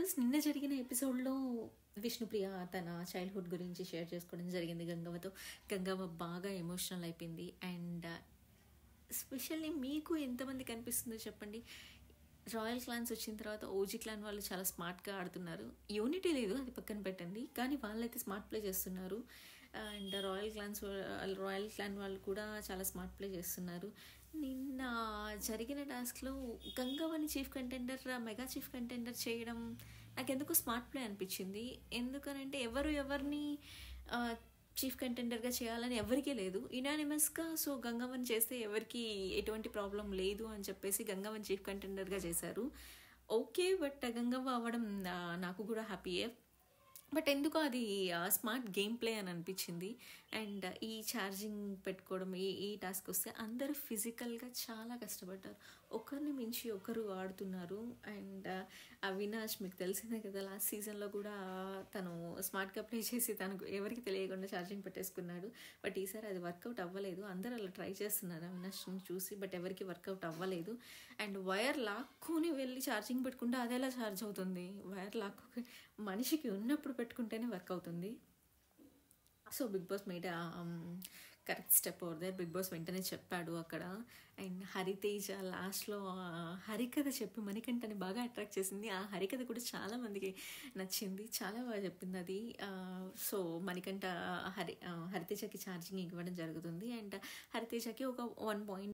viewers నిన్న జరిగిన ఎపిసోడ్లో విష్ణుప్రియ తన చైల్డ్హుడ్ గురించి షేర్ చేసుకోవడం జరిగింది గంగవ్వతో గంగవ్వ బాగా ఎమోషనల్ అయిపోయింది అండ్ స్పెషల్లీ మీకు ఎంతమంది కనిపిస్తుందో చెప్పండి రాయల్ క్లాన్స్ వచ్చిన తర్వాత ఓజీ క్లాన్ వాళ్ళు చాలా స్మార్ట్గా ఆడుతున్నారు యూనిటీ లేదు అది పక్కన పెట్టండి కానీ వాళ్ళైతే స్మార్ట్ ప్లే చేస్తున్నారు and royal clans royal clan వాళ్ళు కూడా చాలా స్మార్ట్ ప్లే చేస్తున్నారు నిన్న జరిగిన టాస్క్లో గంగవని chief contender mega chief contender చేయడం నాకు ఎందుకో స్మార్ట్ ప్లే అనిపించింది ఎందుకనంటే ఎవరు ఎవరిని చీఫ్ కంటెండర్గా చేయాలని ఎవరికీ లేదు ఇనానిమస్గా సో గంగవన్ చేస్తే ఎవరికి ఎటువంటి ప్రాబ్లం లేదు అని చెప్పేసి గంగవన్ చీఫ్ కంటెండర్గా చేశారు ఓకే బట్ గంగవ్వ అవ్వడం ఆ, నాకు కూడా హ్యాపీయే బట్ ఎందుకో అది స్మార్ట్ గేమ్ ప్లే అని అనిపించింది అండ్ ఈ ఛార్జింగ్ పెట్టుకోవడం ఈ ఈ టాస్క్ వస్తే అందరూ ఫిజికల్గా చాలా కష్టపడ్డారు ఒకరిని మించి ఒకరు ఆడుతున్నారు అండ్ అవినాష్ మీకు తెలిసిందే కదా లాస్ట్ సీజన్లో కూడా తను స్మార్ట్గా ప్లే చేసి తనకు ఎవరికి తెలియకుండా ఛార్జింగ్ పెట్టేసుకున్నాడు బట్ ఈసారి అది వర్కౌట్ అవ్వలేదు అందరూ అలా ట్రై చేస్తున్నారు అవినాష్ని చూసి బట్ ఎవరికి వర్కౌట్ అవ్వలేదు అండ్ వైర్ లాక్కుని వెళ్ళి ఛార్జింగ్ పెట్టుకుంటే అది ఎలా ఛార్జ్ అవుతుంది వైర్ లాక్కు మనిషికి ఉన్నప్పుడు పెట్టుకుంటేనే వర్క్ అవుతుంది so Bigg Boss made correct step over there Bigg Boss వెంటనే చెప్పాడు అక్కడ అండ్ హరితేజ లాస్ట్లో హరికథ చెప్పి మణికంఠని బాగా అట్రాక్ట్ చేసింది ఆ హరికథ కూడా చాలా మందికి నచ్చింది చాలా బాగా చెప్పింది అది సో మణికంఠ హరి ఆ, హరితేజకి ఛార్జింగ్ ఇవ్వడం జరుగుతుంది అండ్ హరితేజకి ఒక వన్ పాయింట్